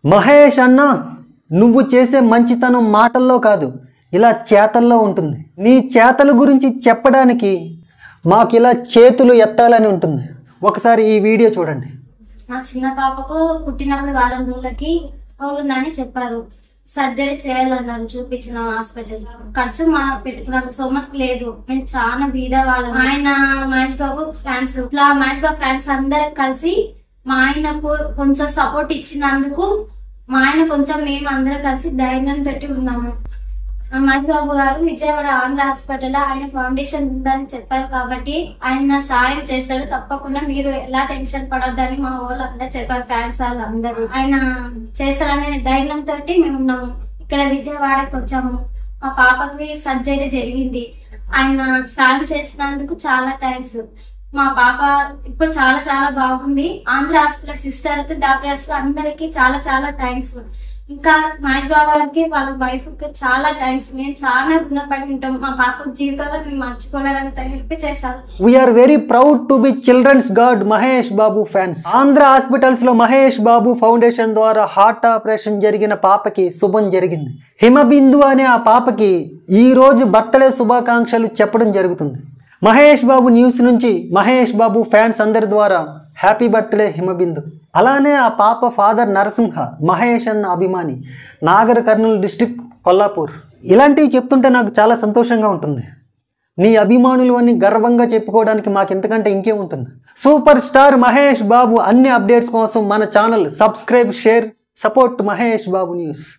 మహేష్ అన్న నువ్వు చేసే మంచితనం మాటల్లో కాదు ఇలా చేతల్లో ఉంటుంది నీ చేతల గురించి చెప్పడానికి మాకు ఇలా చేతులు ఎత్తాలని ఉంటుంది ఒకసారి ఈ వీడియో చూడండి మా చిన్న పాపకు పుట్టినప్పుడు వారం రోజులకి ఉందని చెప్పారు సర్జరీ చేయాలన్నారు చూపించిన హాస్పిటల్ ఖర్చు మా పెట్టుకున్నాం సొమ్మకు లేదు మేము చాలా బీద వాళ్ళం ఆయన మహేష్ బాబు ఫ్యాన్స్ ఇట్లా మహేష్ బాబు ఫ్యాన్స్ అందరం కలిసి మా ఆయనకు కొంచెం సపోర్ట్ ఇచ్చినందుకు మా ఆయన కొంచెం మేము అందరం కలిసి ధైర్యం పెట్టి ఉన్నాము ఆ మహేష్ బాబు గారు విజయవాడ ఆంధ్ర హాస్పిటల్ ఆయన ఫౌండేషన్ ఉందని చెప్పారు కాబట్టి ఆయన సాయం చేస్తాడు తప్పకుండా మీరు ఎలా టెన్షన్ పడొద్దని మా వాళ్ళు అందరు చెప్పారు ఫ్యాన్స్ వాళ్ళందరూ ఆయన చేస్తారనే ధైర్యం తోటి మేము ఉన్నాము ఇక్కడ విజయవాడకి వచ్చాము మా పాపకి సర్జరీ జరిగింది ఆయన సాయం చేసినందుకు చాలా థ్యాంక్స్ మా పాప ఇప్పుడు చాలా చాలా బాగుంది ఆంధ్ర హాస్పిటల్ సిస్టర్ డాక్టర్స్ అందరికి చాలా చాలా థ్యాంక్స్ ఇంకా మహేష్ బాబు గారికి వాళ్ళ వైఫ్ కి చాలా థ్యాంక్స్ మేము చాలా రుణపడి ఉంటాం మా పాప జీవితంలో మేము మర్చిపోలేనంత హెల్ప్ చేశారు we're very proud to be children's god Mahesh Babu fans Andhra hospitals లో మహేష్ బాబు ఫౌండేషన్ ద్వారా హార్ట్ ఆపరేషన్ జరిగిన పాపకి శుభం జరిగింది హిమబిందు అనే ఆ పాపకి ఈ రోజు బర్త్డే శుభాకాంక్షలు చెప్పడం జరుగుతుంది మహేష్ బాబు న్యూస్ నుంచి మహేష్ బాబు ఫ్యాన్స్ అందరి ద్వారా హ్యాపీ బర్త్డే హిమబిందు అలానే ఆ పాప ఫాదర్ నరసింహ మహేష్ అన్న అభిమాని నాగర్ కర్నూలు డిస్టిక్ కొల్లాపూర్ ఇలాంటివి చెప్తుంటే నాకు చాలా సంతోషంగా ఉంటుంది నీ అభిమానులు అని గర్వంగా చెప్పుకోవడానికి మాకు ఎంతకంటే ఇంకే ఉంటుంది సూపర్ స్టార్ మహేష్ బాబు అన్ని అప్డేట్స్ కోసం మన channel subscribe share support Mahesh Babu news